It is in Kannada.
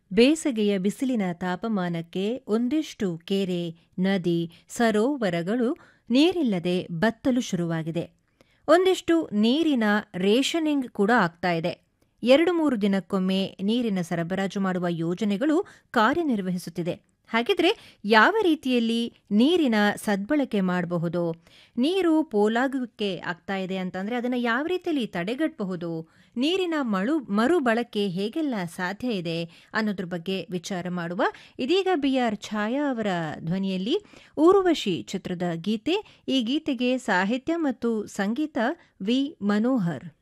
ಬೇಸಗೆಯ ಬಿಸಿಲಿನ ತಾಪಮಾನಕ್ಕೆ ಒಂದಿಷ್ಟು ಕೆರೆ ನದಿ ಸರೋವರಗಳು ನೀರಿಲ್ಲದೆ ಬತ್ತಲು ಶುರುವಾಗಿದೆ ಒಂದಿಷ್ಟು ನೀರಿನ ರೇಷನಿಂಗ್ ಕೂಡ ಆಗ್ತಾ ಇದೆ ಎರಡು ಮೂರು ದಿನಕ್ಕೊಮ್ಮೆ ನೀರಿನ ಸರಬರಾಜು ಮಾಡುವ ಯೋಜನೆಗಳು ಕಾರ್ಯನಿರ್ವಹಿಸುತ್ತಿದೆ ಹಾಗಿದ್ರೆ ಯಾವ ರೀತಿಯಲ್ಲಿ ನೀರಿನ ಸದ್ಬಳಕೆ ಮಾಡಬಹುದು ನೀರು ಪೋಲಾಗುವಿಕೆ ಆಗ್ತಾ ಇದೆ ಅಂತಂದ್ರೆ ಅದನ್ನು ಯಾವ ರೀತಿಯಲ್ಲಿ ತಡೆಗಟ್ಟಬಹುದು ನೀರಿನ ಮಳು ಮರುಬಳಕೆ ಹೇಗೆಲ್ಲ ಸಾಧ್ಯ ಇದೆ ಅನ್ನೋದ್ರ ಬಗ್ಗೆ ವಿಚಾರ ಮಾಡುವ ಇದೀಗ ಬಿ ಆರ್ ಛಾಯಾ ಅವರ ಧ್ವನಿಯಲ್ಲಿ ಊರ್ವಶಿ ಚಿತ್ರದ ಗೀತೆ ಈ ಗೀತೆಗೆ ಸಾಹಿತ್ಯ ಮತ್ತು ಸಂಗೀತ ವಿ ಮನೋಹರ್